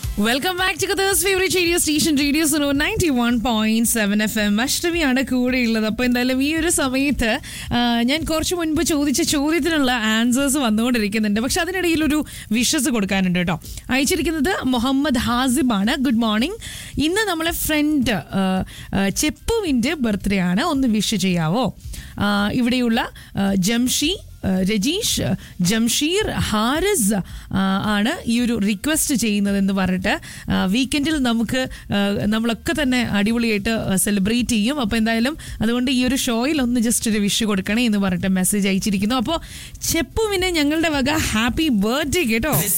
welcome back to Qatar's favourite radio station radio Suno ninety one point seven F M അഷ്ടമിയാണ് കൂടെയുള്ളത് അപ്പോൾ എന്തായാലും ഈ ഒരു സമയത്ത് ആ, ഞാൻ കുറച്ച് മുൻപ് ചോദിച്ച ചോദ്യത്തിനുള്ള ആൻസേഴ്സ് വന്നുകൊണ്ടിരിക്കുന്നുണ്ട് പക്ഷെ അതിനിടയിൽ ഒരു വിഷസ് കൊടുക്കാനുണ്ട് കേട്ടോ അയച്ചിരിക്കുന്നത് മുഹമ്മദ് ഹാസിബാണ് ഗുഡ് മോർണിംഗ് ഇന്ന് നമ്മളെ ഫ്രണ്ട് ചെപ്പുവിൻ്റെ ബർത്ത്ഡേ ആണ് ഒന്ന് വിഷ് ചെയ്യാവോ ആ, ഇവിടെയുള്ള ആ, ജംഷി ആ, രജീഷ് ജംഷീർ ഹാരിസ് ആ, ആണ് ഈ ഒരു റിക്വസ്റ്റ് ചെയ്യുന്നതെന്ന് പറഞ്ഞിട്ട് വീക്കെൻഡിൽ നമുക്ക് ആ, നമ്മളൊക്കെ തന്നെ അടിപൊളിയായിട്ട് സെലിബ്രേറ്റ് ചെയ്യും അപ്പോൾ എന്തായാലും അതുകൊണ്ട് ഈ ഒരു ഷോയിൽ ഒന്ന് ജസ്റ്റ് ഒരു വിഷ് കൊടുക്കണേ എന്ന് പറഞ്ഞിട്ട് മെസ്സേജ് അയച്ചിരിക്കുന്നു അപ്പോൾ ചെപ്പുവിന് ഞങ്ങളുടെ വക ഹാപ്പി ബർത്ത്ഡേ കേട്ടോ